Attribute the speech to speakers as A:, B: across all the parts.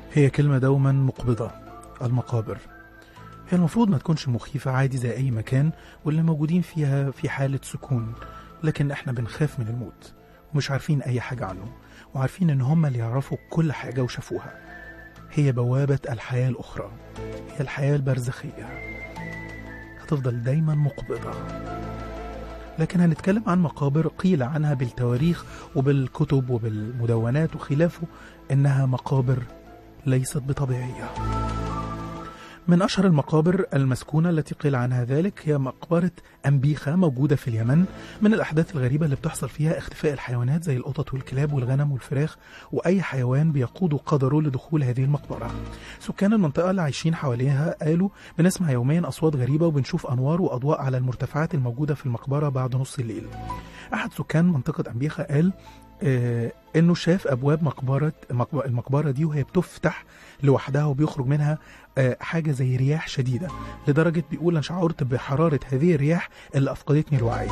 A: هي كلمة دوما مقبضة المقابر هي المفروض ما تكونش مخيفة عادي زي أي مكان واللي موجودين فيها في حالة سكون لكن احنا بنخاف من الموت ومش عارفين أي حاجة عنه وعارفين إن هم اللي يعرفوا كل حاجة وشافوها هي بوابة الحياة الأخرى هي الحياة البرزخية هتفضل دايما مقبضة لكن هنتكلم عن مقابر قيل عنها بالتواريخ وبالكتب وبالمدونات وخلافه إنها مقابر ليست بطبيعية من أشهر المقابر المسكونة التي قيل عنها ذلك هي مقبرة أنبيخة موجودة في اليمن من الأحداث الغريبة اللي بتحصل فيها اختفاء الحيوانات زي القطط والكلاب والغنم والفراخ وأي حيوان بيقود قدره لدخول هذه المقبرة سكان المنطقة اللي عايشين حواليها قالوا بنسمع يوميا أصوات غريبة وبنشوف أنوار وأضواء على المرتفعات الموجودة في المقبرة بعد نص الليل أحد سكان منطقة أنبيخة قال آه انه شاف ابواب مقبره مقب- المقبره دي وهي بتفتح لوحدها وبيخرج منها آه حاجه زي رياح شديده لدرجه بيقول انا شعرت بحراره هذه الرياح اللي افقدتني الوعي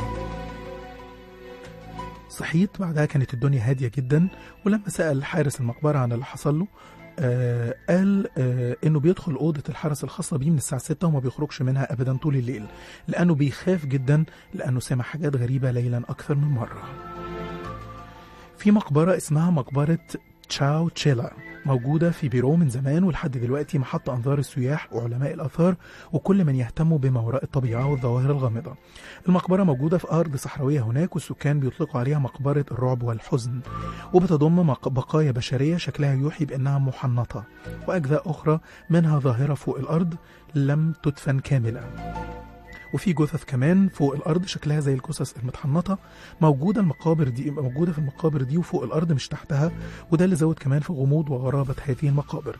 A: صحيت بعدها كانت الدنيا هاديه جدا ولما سال حارس المقبره عن اللي حصل له آه قال آه انه بيدخل اوضه الحرس الخاصه بيه من الساعه 6 وما بيخرجش منها ابدا طول الليل لانه بيخاف جدا لانه سمع حاجات غريبه ليلا اكثر من مره في مقبرة اسمها مقبرة تشاو تشيلا موجودة في بيرو من زمان ولحد دلوقتي محط أنظار السياح وعلماء الآثار وكل من يهتموا بما وراء الطبيعة والظواهر الغامضة المقبرة موجودة في أرض صحراوية هناك والسكان بيطلقوا عليها مقبرة الرعب والحزن وبتضم مق- بقايا بشرية شكلها يوحي بأنها محنطة وأجزاء أخرى منها ظاهرة فوق الأرض لم تدفن كاملة وفي جثث كمان فوق الارض شكلها زي الجثث المتحنطه موجوده المقابر دي موجوده في المقابر دي وفوق الارض مش تحتها وده اللي زود كمان في غموض وغرابه هذه المقابر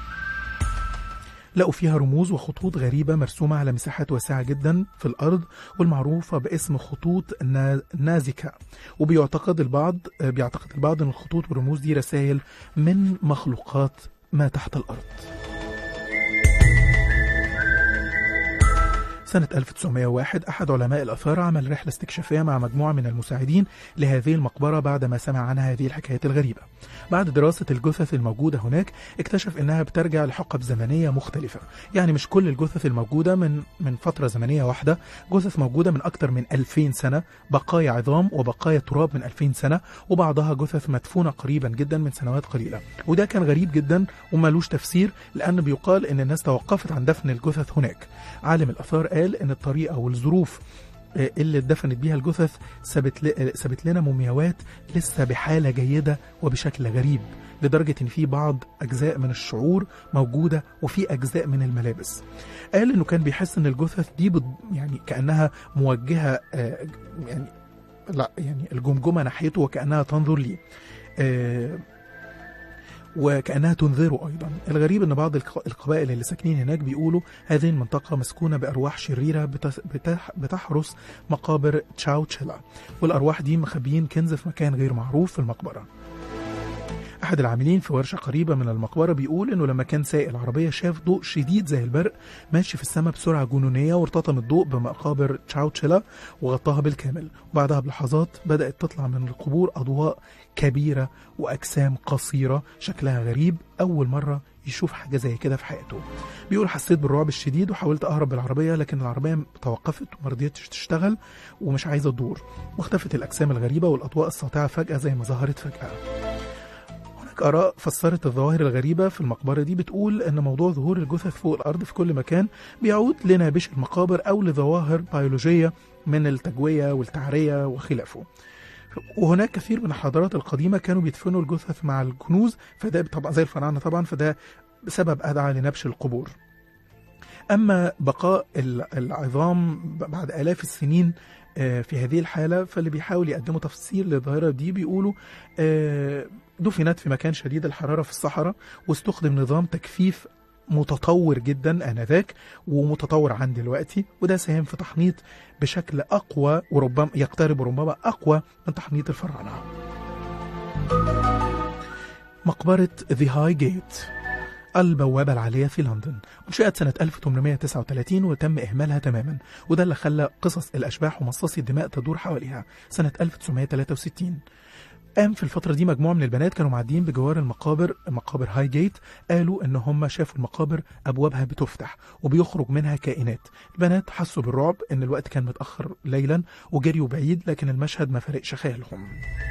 A: لقوا فيها رموز وخطوط غريبة مرسومة على مساحات واسعة جدا في الأرض والمعروفة باسم خطوط نا- نازكة وبيعتقد البعض بيعتقد البعض أن الخطوط والرموز دي رسائل من مخلوقات ما تحت الأرض سنة 1901 أحد علماء الآثار عمل رحلة استكشافية مع مجموعة من المساعدين لهذه المقبرة بعد ما سمع عنها هذه الحكايات الغريبة بعد دراسة الجثث الموجودة هناك اكتشف إنها بترجع لحقب زمنية مختلفة يعني مش كل الجثث الموجودة من من فترة زمنية واحدة جثث موجودة من أكثر من 2000 سنة بقايا عظام وبقايا تراب من 2000 سنة وبعضها جثث مدفونة قريبا جدا من سنوات قليلة وده كان غريب جدا ومالوش تفسير لأن بيقال إن الناس توقفت عن دفن الجثث هناك عالم الآثار قال إن الطريقة والظروف آه، اللي اتدفنت بيها الجثث سابت ل- آه، سابت لنا مومياوات لسه بحالة جيدة وبشكل غريب لدرجة إن في بعض أجزاء من الشعور موجودة وفي أجزاء من الملابس قال إنه كان بيحس إن الجثث دي بت- يعني كأنها موجهة آه، يعني لا يعني الجمجمة ناحيته وكأنها تنظر ليه آه، وكأنها تنذره أيضا الغريب أن بعض الق- القبائل اللي ساكنين هناك بيقولوا هذه المنطقة مسكونة بأرواح شريرة بتس- بتح- بتحرس مقابر تشاو تشيلا والأرواح دي مخبيين كنز في مكان غير معروف في المقبرة أحد العاملين في ورشة قريبة من المقبرة بيقول إنه لما كان سايق العربية شاف ضوء شديد زي البرق ماشي في السماء بسرعة جنونية وارتطم الضوء بمقابر تشاو تشيلا وغطاها بالكامل وبعدها بلحظات بدأت تطلع من القبور أضواء كبيرة وأجسام قصيرة شكلها غريب أول مرة يشوف حاجة زي كده في حياته بيقول حسيت بالرعب الشديد وحاولت أهرب بالعربية لكن العربية توقفت ومرضيتش تشتغل ومش عايزة تدور واختفت الأجسام الغريبة والأضواء الساطعة فجأة زي ما ظهرت فجأة هناك آراء فسرت الظواهر الغريبة في المقبرة دي بتقول إن موضوع ظهور الجثث فوق الأرض في كل مكان بيعود لنابش المقابر أو لظواهر بيولوجية من التجوية والتعرية وخلافه وهناك كثير من الحضارات القديمة كانوا بيدفنوا الجثث مع الكنوز فده طبعا زي الفراعنة طبعا فده سبب أدعى لنبش القبور أما بقاء ال- العظام بعد آلاف السنين آه، في هذه الحالة فاللي بيحاول يقدموا تفسير للظاهرة دي بيقولوا آه، دفنت في مكان شديد الحرارة في الصحراء واستخدم نظام تجفيف متطور جدا آنذاك ومتطور عن دلوقتي وده ساهم في تحنيط بشكل أقوى وربما يقترب ربما أقوى من تحنيط الفراعنة مقبرة ذا هاي جيت البوابة العالية في لندن انشئت سنة 1839 وتم إهمالها تماما وده اللي خلى قصص الأشباح ومصاصي الدماء تدور حواليها سنة 1963 قام في الفترة دي مجموعة من البنات كانوا معديين بجوار المقابر مقابر هاي جيت قالوا ان هم شافوا المقابر ابوابها بتفتح وبيخرج منها كائنات البنات حسوا بالرعب ان الوقت كان متأخر ليلا وجريوا بعيد لكن المشهد ما فرقش خيالهم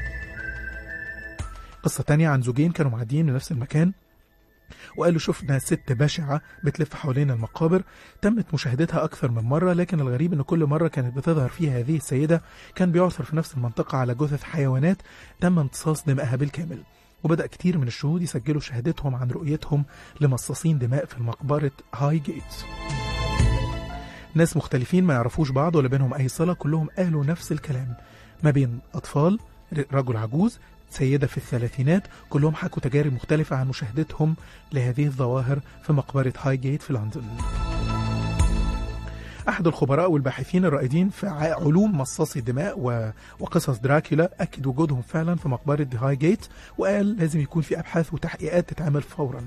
A: قصة تانية عن زوجين كانوا معديين من نفس المكان وقالوا شفنا ست بشعة بتلف حوالين المقابر تمت مشاهدتها أكثر من مرة لكن الغريب أن كل مرة كانت بتظهر فيها هذه السيدة كان بيعثر في نفس المنطقة على جثث حيوانات تم امتصاص دمائها بالكامل وبدأ كتير من الشهود يسجلوا شهادتهم عن رؤيتهم لمصاصين دماء في مقبرة هاي جيت ناس مختلفين ما يعرفوش بعض ولا بينهم أي صلة كلهم قالوا نفس الكلام ما بين أطفال رجل عجوز سيدة في الثلاثينات كلهم حكوا تجارب مختلفة عن مشاهدتهم لهذه الظواهر في مقبرة هاي جيت في لندن أحد الخبراء والباحثين الرائدين في ع- علوم مصاصي الدماء و... وقصص دراكولا أكد وجودهم فعلا في مقبرة هاي جيت وقال لازم يكون في أبحاث وتحقيقات تتعمل فورا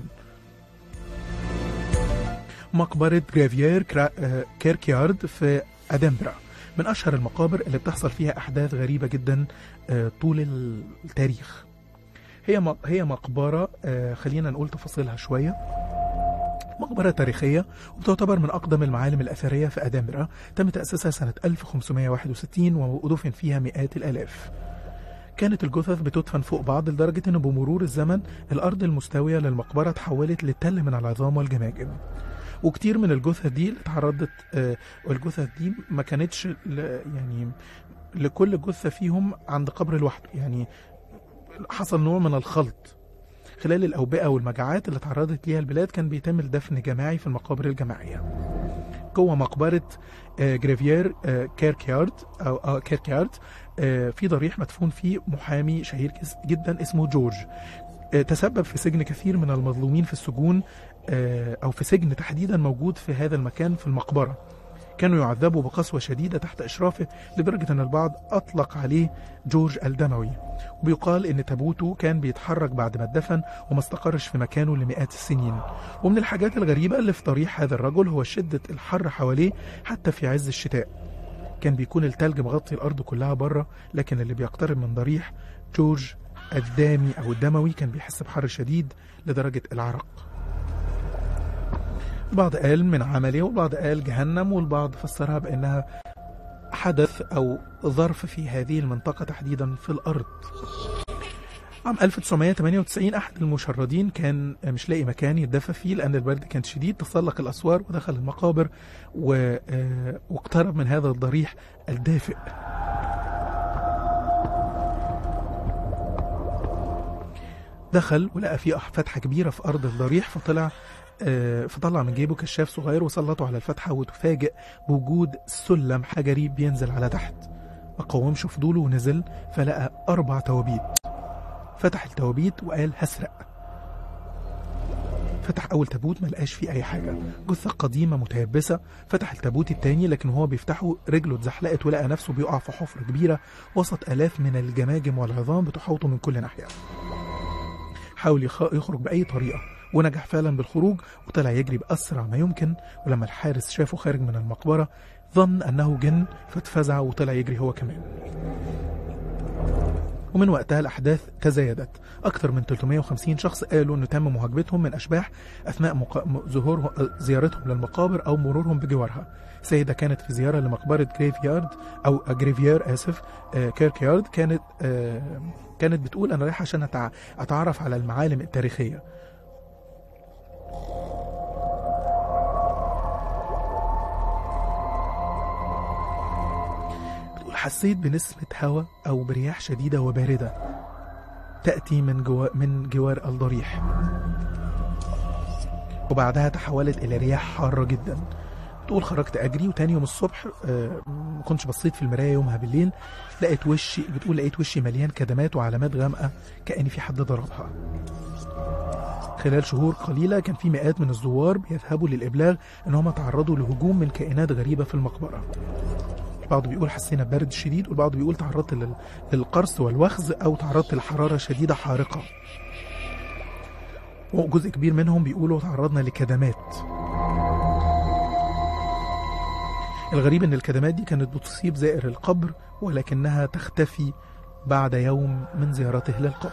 A: مقبرة جرافيير كرا... آه، كيركيارد في أدنبرا من أشهر المقابر اللي بتحصل فيها أحداث غريبة جدا آه، طول التاريخ هي م- هي مقبرة آه، خلينا نقول تفاصيلها شوية مقبرة تاريخية وتعتبر من أقدم المعالم الأثرية في أدنبرا تم تأسيسها سنة 1561 ودفن فيها مئات الآلاف كانت الجثث بتدفن فوق بعض لدرجة أن بمرور الزمن الأرض المستوية للمقبرة تحولت لتل من العظام والجماجم وكتير من الجثث دي اللي اتعرضت آه، والجثث دي ما كانتش ل- يعني لكل جثة فيهم عند قبر لوحده يعني حصل نوع من الخلط خلال الأوبئة والمجاعات اللي تعرضت ليها البلاد كان بيتم الدفن جماعي في المقابر الجماعية جوه مقبرة آه، جريفير آه، كيركيارد أو آه، كيركيارد آه، في ضريح مدفون فيه محامي شهير كس- جدا اسمه جورج آه، تسبب في سجن كثير من المظلومين في السجون آه، أو في سجن تحديدا موجود في هذا المكان في المقبرة كانوا يعذبوا بقسوة شديدة تحت إشرافه لدرجة أن البعض أطلق عليه جورج الدموي وبيقال أن تابوته كان بيتحرك بعد ما اتدفن وما استقرش في مكانه لمئات السنين ومن الحاجات الغريبة اللي في ضريح هذا الرجل هو شدة الحر حواليه حتى في عز الشتاء كان بيكون التلج مغطي الأرض كلها بره لكن اللي بيقترب من ضريح جورج الدامي أو الدموي كان بيحس بحر شديد لدرجة العرق البعض قال من عمله والبعض قال جهنم والبعض فسرها بأنها حدث أو ظرف في هذه المنطقة تحديدا في الأرض عام 1998 أحد المشردين كان مش لاقي مكان يتدفى فيه لأن البرد كان شديد تسلق الأسوار ودخل المقابر و... آه، واقترب من هذا الضريح الدافئ دخل ولقى فيه فتحة كبيرة في أرض الضريح فطلع آه، فطلع من جيبه كشاف صغير وسلطه على الفتحة وتفاجئ بوجود سلم حجري بينزل على تحت ما قاومش فضوله ونزل فلقى أربع توابيت فتح التوابيت وقال هسرق فتح أول تابوت ما لقاش فيه أي حاجة جثة قديمة متيبسة فتح التابوت التاني لكن وهو بيفتحه رجله اتزحلقت ولقى نفسه بيقع في حفرة كبيرة وسط آلاف من الجماجم والعظام بتحوطه من كل ناحية حاول يخ- يخرج بأي طريقة ونجح فعلا بالخروج وطلع يجري بأسرع ما يمكن ولما الحارس شافه خارج من المقبرة ظن أنه جن فاتفزع وطلع يجري هو كمان ومن وقتها الأحداث تزايدت أكثر من 350 شخص قالوا أنه تم مهاجمتهم من أشباح أثناء مق... م- ظهور زيارتهم للمقابر أو مرورهم بجوارها سيدة كانت في زيارة لمقبرة جريف يارد أو جريفير آسف آه كيرك يارد كانت آه كانت بتقول أنا رايحة عشان أتع... أتعرف على المعالم التاريخية بتقول حسيت بنسمة هواء أو برياح شديدة وباردة تأتي من جوا من جوار الضريح وبعدها تحولت إلى رياح حارة جدا تقول خرجت أجري وتاني يوم الصبح آه، ما كنتش بصيت في المراية يومها بالليل لقيت وشي بتقول لقيت وشي مليان كدمات وعلامات غامقة كأن في حد ضربها خلال شهور قليلة كان في مئات من الزوار بيذهبوا للإبلاغ إن هم تعرضوا لهجوم من كائنات غريبة في المقبرة البعض بيقول حسينا ببرد شديد والبعض بيقول تعرضت لل- للقرص والوخز أو تعرضت لحرارة شديدة حارقة وجزء كبير منهم بيقولوا تعرضنا لكدمات الغريب ان الكدمات دي كانت بتصيب زائر القبر ولكنها تختفي بعد يوم من زيارته للقبر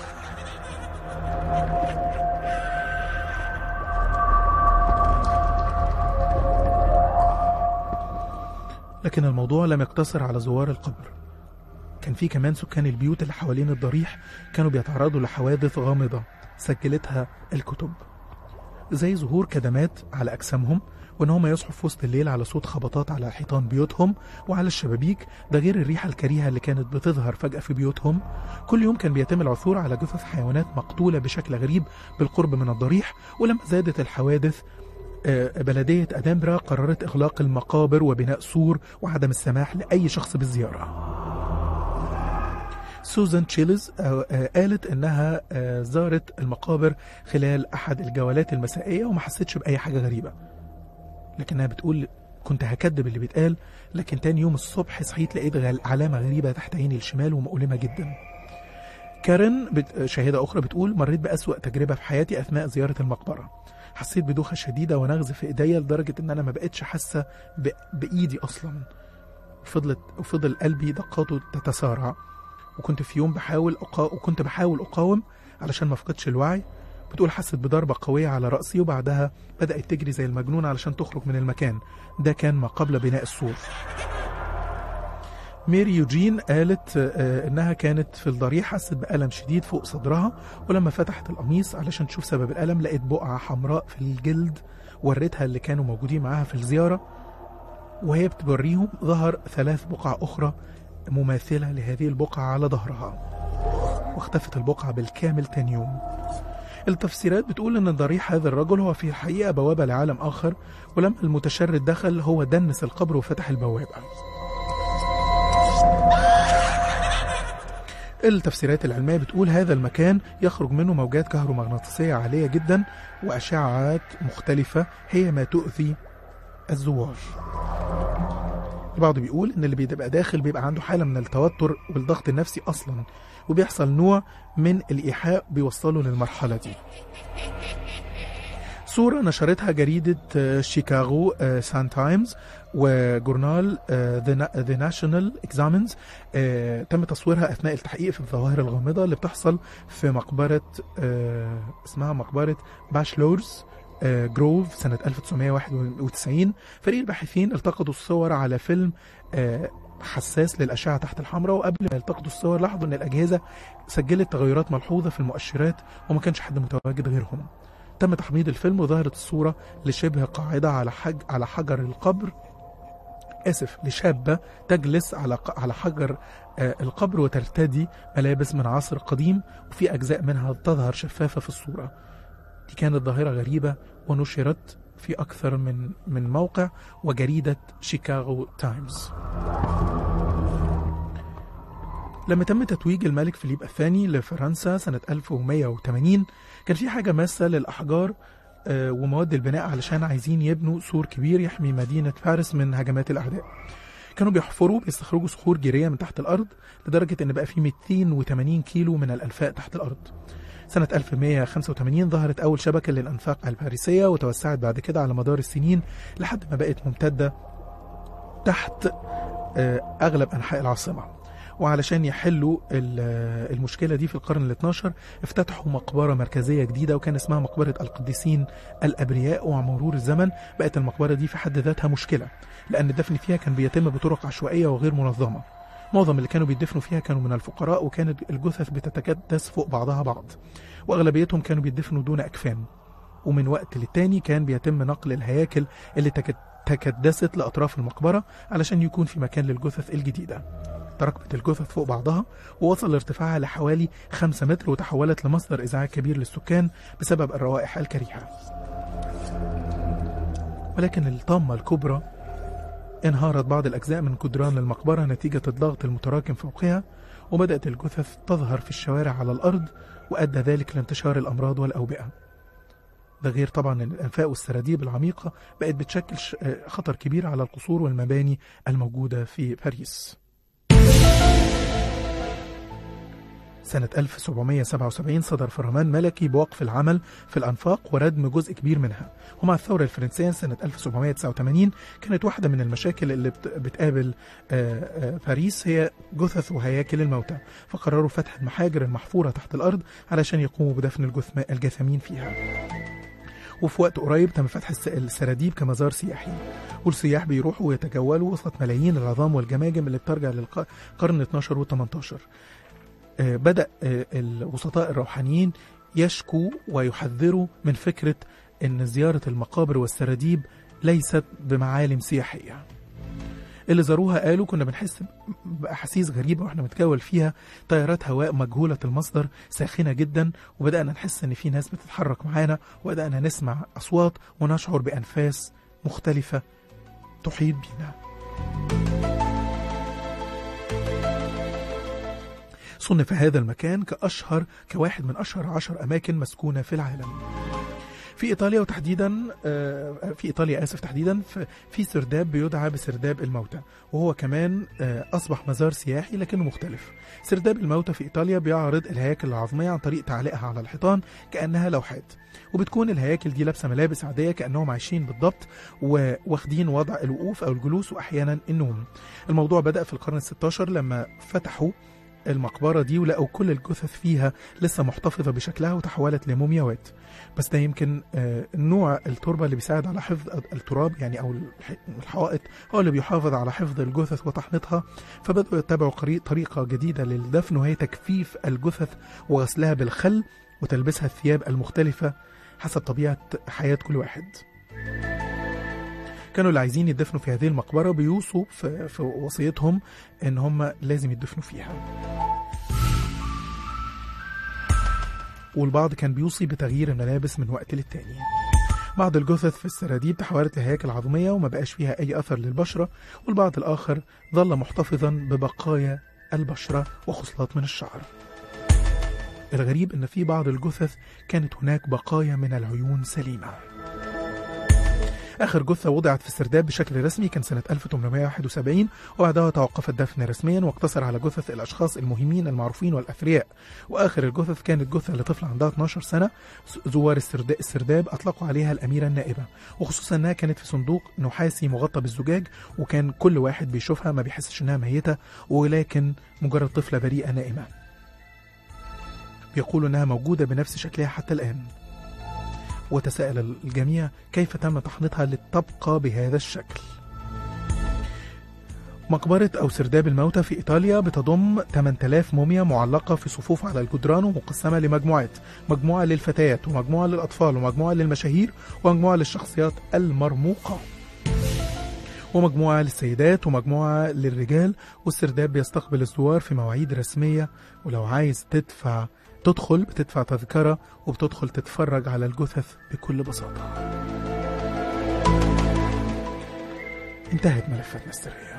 A: لكن الموضوع لم يقتصر على زوار القبر كان في كمان سكان البيوت اللي حوالين الضريح كانوا بيتعرضوا لحوادث غامضة سجلتها الكتب زي ظهور كدمات على أجسامهم وإن هم يصحوا في وسط الليل على صوت خبطات على حيطان بيوتهم وعلى الشبابيك ده غير الريحة الكريهة اللي كانت بتظهر فجأة في بيوتهم كل يوم كان بيتم العثور على جثث حيوانات مقتولة بشكل غريب بالقرب من الضريح ولما زادت الحوادث آه، بلدية أدنبرا قررت إغلاق المقابر وبناء سور وعدم السماح لأي شخص بالزيارة سوزان تشيلز آه، آه، قالت انها آه، زارت المقابر خلال احد الجولات المسائيه وما حسيتش باي حاجه غريبه لكنها بتقول كنت هكدب اللي بيتقال لكن تاني يوم الصبح صحيت لقيت غل- علامه غريبه تحت عيني الشمال ومؤلمه جدا كارين بت... شاهده اخرى بتقول مريت باسوا تجربه في حياتي اثناء زياره المقبره حسيت بدوخه شديده ونغز في ايديا لدرجه ان انا ما بقتش حاسه ب... بايدي اصلا وفضلت وفضل قلبي دقاته تتسارع وكنت في يوم بحاول أقا... وكنت بحاول اقاوم علشان ما افقدش الوعي بتقول حست بضربة قوية على رأسي وبعدها بدأت تجري زي المجنون علشان تخرج من المكان ده كان ما قبل بناء السور ميري يوجين قالت آه، انها كانت في الضريح حست بألم شديد فوق صدرها ولما فتحت القميص علشان تشوف سبب الألم لقيت بقعة حمراء في الجلد وريتها اللي كانوا موجودين معاها في الزيارة وهي بتوريهم ظهر ثلاث بقع أخرى مماثلة لهذه البقعة على ظهرها واختفت البقعة بالكامل تاني يوم التفسيرات بتقول ان ضريح هذا الرجل هو في الحقيقة بوابة لعالم آخر ولما المتشرد دخل هو دنس القبر وفتح البوابة التفسيرات العلمية بتقول هذا المكان يخرج منه موجات كهرومغناطيسية عالية جدا وأشعات مختلفة هي ما تؤذي الزوار البعض بيقول ان اللي بيبقى داخل بيبقى عنده حاله من التوتر والضغط النفسي اصلا وبيحصل نوع من الايحاء بيوصله للمرحله دي صورة نشرتها جريدة آه، شيكاغو آه، سان تايمز وجورنال ذا ناشونال اكزامينز تم تصويرها اثناء التحقيق في الظواهر الغامضة اللي بتحصل في مقبرة آه، اسمها مقبرة باشلورز آه، جروف سنة 1991 فريق الباحثين التقطوا الصور على فيلم آه، حساس للأشعة تحت الحمراء وقبل ما يلتقطوا الصور لاحظوا أن الأجهزة سجلت تغيرات ملحوظة في المؤشرات وما كانش حد متواجد غيرهم تم تحميض الفيلم وظهرت الصورة لشبه قاعدة على حج على حجر القبر آسف لشابة تجلس على ق- على حجر آه، القبر وترتدي ملابس من عصر قديم وفي أجزاء منها تظهر شفافة في الصورة دي كانت ظاهرة غريبة ونشرت في أكثر من من موقع وجريدة شيكاغو تايمز لما تم تتويج الملك فيليب الثاني لفرنسا سنة 1180 كان في حاجة ماسة للأحجار آه، ومواد البناء علشان عايزين يبنوا سور كبير يحمي مدينة باريس من هجمات الأعداء كانوا بيحفروا بيستخرجوا صخور جيرية من تحت الأرض لدرجة إن بقى في 280 كيلو من الأنفاق تحت الأرض سنة 1185 ظهرت أول شبكة للأنفاق الباريسية وتوسعت بعد كده على مدار السنين لحد ما بقت ممتدة تحت آه، أغلب أنحاء العاصمة وعلشان يحلوا ال- المشكلة دي في القرن ال 12 افتتحوا مقبرة مركزية جديدة وكان اسمها مقبرة القديسين الأبرياء ومع مرور الزمن بقت المقبرة دي في حد ذاتها مشكلة لأن الدفن فيها كان بيتم بطرق عشوائية وغير منظمة معظم اللي كانوا بيدفنوا فيها كانوا من الفقراء وكانت الجثث بتتكدس فوق بعضها بعض وأغلبيتهم كانوا بيدفنوا دون أكفان ومن وقت للتاني كان بيتم نقل الهياكل اللي تك- تكدست لأطراف المقبرة علشان يكون في مكان للجثث الجديدة تراكمت الجثث فوق بعضها ووصل ارتفاعها لحوالي 5 متر وتحولت لمصدر إزعاج كبير للسكان بسبب الروائح الكريهة ولكن الطامة الكبرى انهارت بعض الأجزاء من جدران المقبرة نتيجة الضغط المتراكم فوقها وبدأت الجثث تظهر في الشوارع على الأرض وأدى ذلك لانتشار الأمراض والأوبئة ده غير طبعا ان الانفاق والسراديب العميقه بقت بتشكل ش- آه، خطر كبير على القصور والمباني الموجوده في باريس. سنة 1777 صدر فرمان ملكي بوقف العمل في الأنفاق وردم جزء كبير منها ومع الثورة الفرنسية سنة 1789 كانت واحدة من المشاكل اللي بت- بتقابل آه، آه، باريس هي جثث وهياكل الموتى فقرروا فتح المحاجر المحفورة تحت الأرض علشان يقوموا بدفن الجثم- الجثامين فيها وفي وقت قريب تم فتح الس- السراديب كمزار سياحي والسياح بيروحوا ويتجولوا وسط ملايين العظام والجماجم اللي بترجع للقرن 12 و 18 آه، بدأ آه، الوسطاء الروحانيين يشكوا ويحذروا من فكرة أن زيارة المقابر والسراديب ليست بمعالم سياحية اللي زاروها قالوا كنا بنحس بأحاسيس غريبة واحنا بنتجول فيها طيارات هواء مجهولة المصدر ساخنة جدا وبدأنا نحس ان في ناس بتتحرك معانا وبدأنا نسمع أصوات ونشعر بأنفاس مختلفة تحيط بنا صنف هذا المكان كأشهر كواحد من أشهر عشر أماكن مسكونة في العالم في إيطاليا وتحديدا آه، في إيطاليا آسف تحديدا في- في سرداب بيدعى بسرداب الموتى وهو كمان آه، أصبح مزار سياحي لكنه مختلف سرداب الموتى في إيطاليا بيعرض الهياكل العظمية عن طريق تعليقها على الحيطان كأنها لوحات وبتكون الهياكل دي لابسة ملابس عادية كأنهم عايشين بالضبط وواخدين وضع الوقوف أو الجلوس وأحيانا النوم الموضوع بدأ في القرن الستاشر لما فتحوا المقبرة دي ولقوا كل الجثث فيها لسه محتفظة بشكلها وتحولت لمومياوات بس ده يمكن آه، نوع التربة اللي بيساعد على حفظ التراب يعني أو الح- الحائط هو اللي بيحافظ على حفظ الجثث وتحنيطها فبدأوا يتبعوا قري- طريقة جديدة للدفن وهي تجفيف الجثث وغسلها بالخل وتلبسها الثياب المختلفة حسب طبيعة حياة كل واحد كانوا اللي عايزين يدفنوا في هذه المقبرة بيوصوا في, في وصيتهم ان هم لازم يدفنوا فيها والبعض كان بيوصي بتغيير الملابس من وقت للتاني بعض الجثث في السراديب تحولت لهياكل عظمية وما بقاش فيها أي أثر للبشرة والبعض الآخر ظل محتفظا ببقايا البشرة وخصلات من الشعر الغريب أن في بعض الجثث كانت هناك بقايا من العيون سليمة آخر جثة وضعت في السرداب بشكل رسمي كان سنة 1871 وبعدها توقف الدفن رسميا واقتصر على جثث الأشخاص المهمين المعروفين والأثرياء وآخر الجثث كانت جثة لطفل عندها 12 سنة زوار السرد- السرداب أطلقوا عليها الأميرة النائبة وخصوصا أنها كانت في صندوق نحاسي مغطى بالزجاج وكان كل واحد بيشوفها ما بيحسش أنها ميتة ولكن مجرد طفلة بريئة نائمة بيقولوا أنها موجودة بنفس شكلها حتى الآن وتساءل الجميع كيف تم تحنيطها لتبقى بهذا الشكل مقبرة أو سرداب الموتى في إيطاليا بتضم 8000 موميا معلقة في صفوف على الجدران ومقسمة لمجموعات مجموعة للفتيات ومجموعة للأطفال ومجموعة للمشاهير ومجموعة للشخصيات المرموقة ومجموعة للسيدات ومجموعة للرجال والسرداب بيستقبل الزوار في مواعيد رسمية ولو عايز تدفع تدخل بتدفع تذكرة وبتدخل تتفرج على الجثث بكل بساطة انتهت ملفاتنا السرية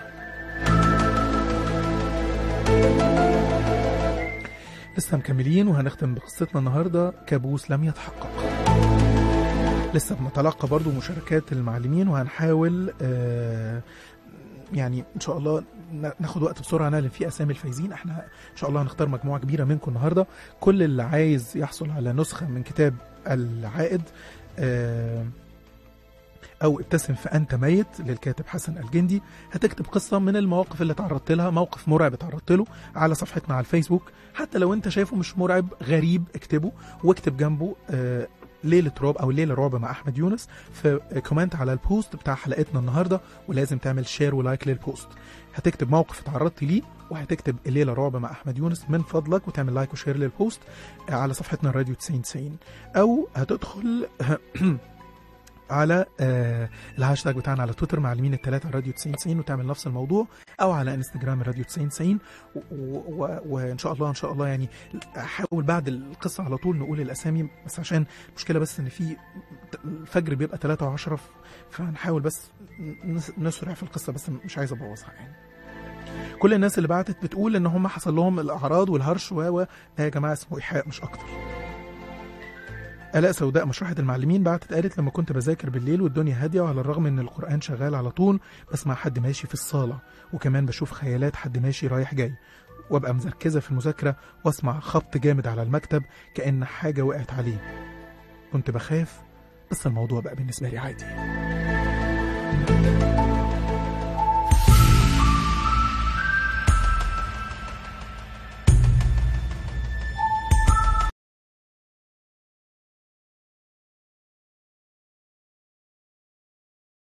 A: لسه مكملين وهنختم بقصتنا النهاردة كابوس لم يتحقق لسه بنتلقى برضو مشاركات المعلمين وهنحاول آه يعني ان شاء الله نا- ناخد وقت بسرعه نعلن فيه اسامي الفايزين احنا ان شاء الله هنختار مجموعه كبيره منكم النهارده كل اللي عايز يحصل على نسخه من كتاب العائد آه، او ابتسم فانت ميت للكاتب حسن الجندي هتكتب قصه من المواقف اللي تعرضت لها موقف مرعب تعرضت له على صفحتنا على الفيسبوك حتى لو انت شايفه مش مرعب غريب اكتبه واكتب جنبه آه، ليلة رعب أو ليلة رعب مع أحمد يونس في كومنت على البوست بتاع حلقتنا النهاردة ولازم تعمل شير ولايك للبوست هتكتب موقف اتعرضت ليه وهتكتب الليلة رعب مع أحمد يونس من فضلك وتعمل لايك وشير للبوست على صفحتنا الراديو 9090 أو هتدخل على آه الهاشتاج بتاعنا على تويتر معلمين الثلاثة راديو 9090 وتعمل نفس الموضوع أو على انستجرام راديو 9090 و- و- وإن شاء الله إن شاء الله يعني حاول بعد القصة على طول نقول الأسامي بس عشان المشكلة بس إن في الفجر بيبقى 3 و10 فهنحاول بس نس- نسرع في القصة بس مش عايز أبوظها يعني كل الناس اللي بعتت بتقول ان هم حصل لهم الاعراض والهرش و و ده يا جماعه اسمه ايحاء مش اكتر آلاء سوداء مشرحة المعلمين بعتت قالت لما كنت بذاكر بالليل والدنيا هادية وعلى الرغم ان القرآن شغال على طول بسمع حد ماشي في الصالة وكمان بشوف خيالات حد ماشي رايح جاي وابقى مركزة في المذاكرة واسمع خبط جامد على المكتب كأن حاجة وقعت عليه كنت بخاف بس الموضوع بقى بالنسبة لي عادي